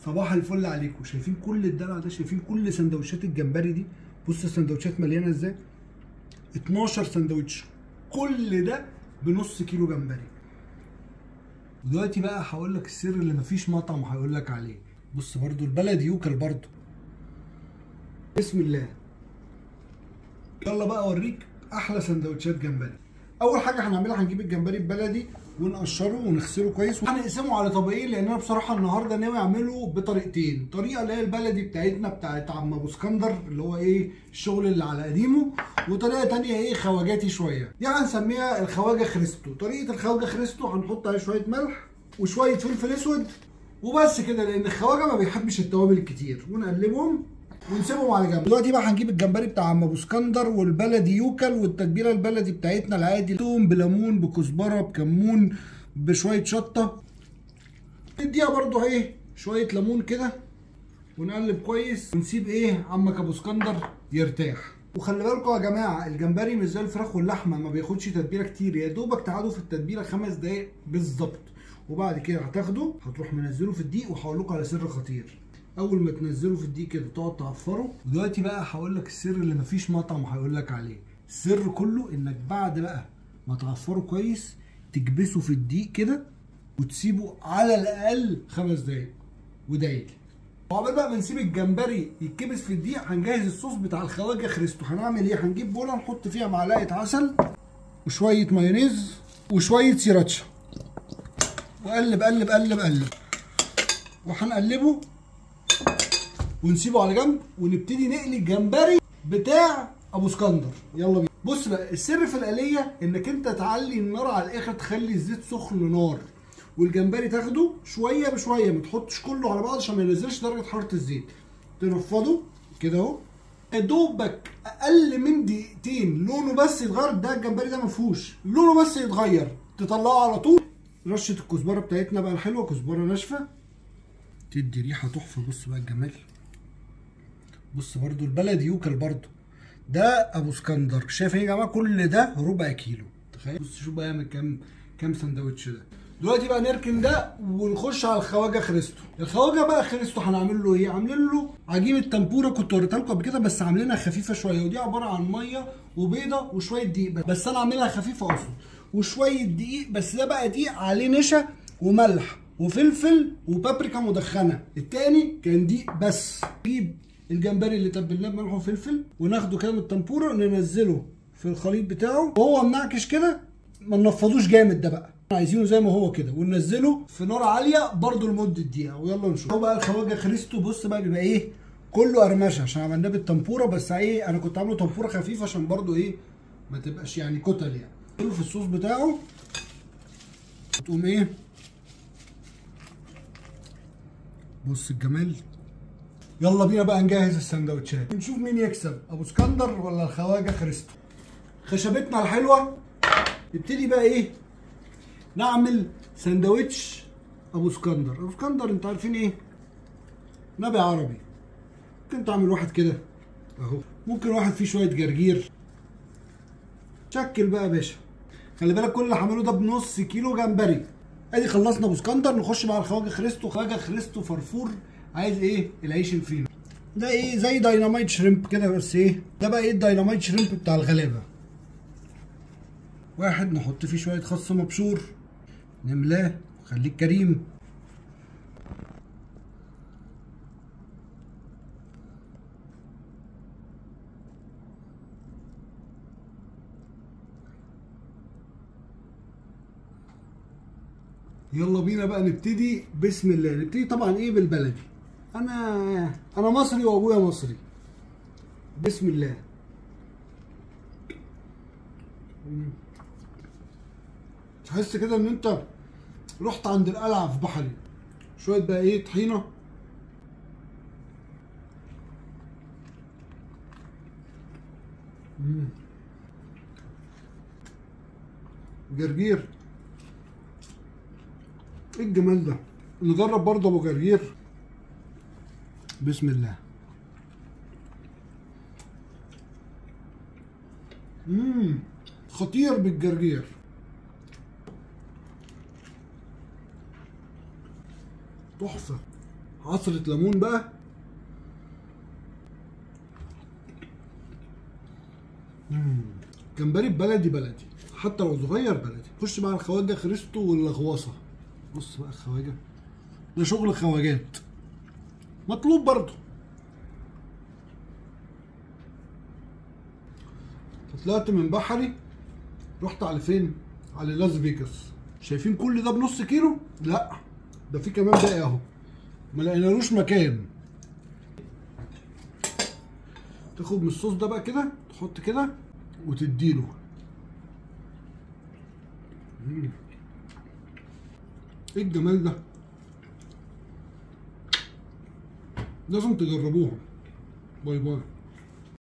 صباح الفل عليكم شايفين كل الدلع ده شايفين كل سندوتشات الجمبري دي بص السندوتشات مليانه ازاي 12 سندوتش كل ده بنص كيلو جمبري دلوقتي بقى هقول لك السر اللي مفيش مطعم هيقول لك عليه بص برضو البلد يوكل برضو بسم الله يلا بقى اوريك احلى سندوتشات جمبري اول حاجه هنعملها هنجيب الجمبري البلدي ونقشره ونغسله كويس وهنقسمه على طبقين لان انا بصراحه النهارده ناوي اعمله بطريقتين طريقه اللي هي البلدي بتاعتنا بتاعت عم ابو اسكندر اللي هو ايه الشغل اللي على قديمه وطريقه تانية ايه خواجاتي شويه دي هنسميها الخواجه خريستو طريقه الخواجه خريستو هنحط عليه شويه ملح وشويه فلفل اسود وبس كده لان الخواجه ما بيحبش التوابل الكتير ونقلبهم ونسيبهم على جنب دلوقتي بقى هنجيب الجمبري بتاع عم ابو اسكندر والبلدي يوكل والتتبيله البلدي بتاعتنا العادي توم بليمون بكزبره بكمون بشويه شطه نديها برضو ايه شويه ليمون كده ونقلب كويس ونسيب ايه عمك ابو اسكندر يرتاح وخلي بالكم يا جماعه الجمبري مش زي الفراخ واللحمه ما بياخدش تتبيله كتير يا دوبك تقعدوا في التتبيله خمس دقايق بالظبط وبعد كده هتاخده هتروح منزله في الدقيق وهقول لكم على سر خطير اول ما تنزله في الدقيق كده تقعد تعفره دلوقتي بقى هقول لك السر اللي مفيش مطعم هيقول لك عليه السر كله انك بعد بقى ما تعفره كويس تكبسه في الدقيق كده وتسيبه على الاقل خمس دقايق ودايق وعقبال بقى ما نسيب الجمبري يتكبس في الدقيق هنجهز الصوص بتاع الخواجه خريستو هنعمل ايه هنجيب بوله نحط فيها معلقه عسل وشويه مايونيز وشويه سيراتشا وقلب قلب قلب قلب وهنقلبه ونسيبه على جنب ونبتدي نقلي الجمبري بتاع ابو اسكندر يلا بينا بص بقى السر في الآلية انك انت تعلي النار على الاخر تخلي الزيت سخن نار والجمبري تاخده شويه بشويه ما تحطش كله على بعض عشان ما ينزلش درجه حراره الزيت تنفضه كده اهو يا دوبك اقل من دقيقتين لونه بس يتغير ده الجمبري ده ما فيهوش لونه بس يتغير تطلعه على طول رشه الكزبره بتاعتنا بقى الحلوه كزبره ناشفه تدي ريحه تحفه بص بقى الجمال بص برضو البلدي يوكل برضو ده ابو اسكندر شايف ايه يا جماعه كل ده ربع كيلو تخيل بص شوف بقى يعمل كام كام سندوتش ده دلوقتي بقى نركن ده ونخش على الخواجه خريستو الخواجه بقى خريستو هنعمل له ايه عاملين له عجينه تنبوره كنت وريتها لكم قبل كده بس عاملينها خفيفه شويه ودي عباره عن ميه وبيضه وشويه دقيق بس, بس انا عاملها خفيفه اقصد وشويه دقيق بس ده بقى دقيق عليه نشا وملح وفلفل وبابريكا مدخنه التاني كان دقيق بس نجيب الجمبري اللي تبلناه بملح وفلفل وناخده كده من التنبوره ننزله في الخليط بتاعه وهو منعكش كده ما ننفضوش جامد ده بقى عايزينه زي ما هو كده وننزله في نار عاليه برده لمده دقيقه ويلا نشوف هو بقى الخواجه خريستو بص بقى بيبقى ايه كله قرمشه عشان عملناه بالتنبوره بس ايه انا كنت عامله تنبوره خفيفه عشان برده ايه ما تبقاش يعني كتل يعني كله في الصوص بتاعه تقوم ايه بص الجمال يلا بينا بقى نجهز السندوتشات نشوف مين يكسب ابو اسكندر ولا الخواجه خريستو خشبتنا الحلوه نبتدي بقى ايه نعمل سندوتش ابو اسكندر ابو اسكندر انتوا عارفين ايه نبي عربي ممكن تعمل واحد كده اهو ممكن واحد فيه شويه جرجير شكل بقى يا باشا خلي بالك كل اللي هعمله ده بنص كيلو جمبري ادي خلصنا ابو اسكندر نخش بقى على الخواجه خريستو خواجه خريستو فرفور عايز ايه العيش الفينو ده ايه زي دايناميت شريمب كده بس ايه ده بقى ايه الدايناميت شريمب بتاع الغلابه واحد نحط فيه شويه خس مبشور نملاه خليك كريم يلا بينا بقى نبتدي بسم الله نبتدي طبعا ايه بالبلدي انا انا مصري وابويا مصري بسم الله تحس كده ان انت رحت عند القلعه في بحري شويه بقى ايه طحينه مم. جرجير ايه الجمال ده نجرب برضه ابو جرجير بسم الله امم خطير بالجرجير تحفه عصرة ليمون بقى مم. جمبري بلدي بلدي حتى لو صغير بلدي خش بقى على الخواجه خريستو واللغواصه بص بقى الخواجه ده شغل خواجات مطلوب برضه طلعت من بحري رحت على فين؟ على لاس فيجاس شايفين كل ده بنص كيلو؟ لا ده في كمان باقي اهو ما لقينالوش مكان تاخد من الصوص ده بقى كده تحط كده وتديله مم. ايه الجمال ده لازم تجربوها باي باي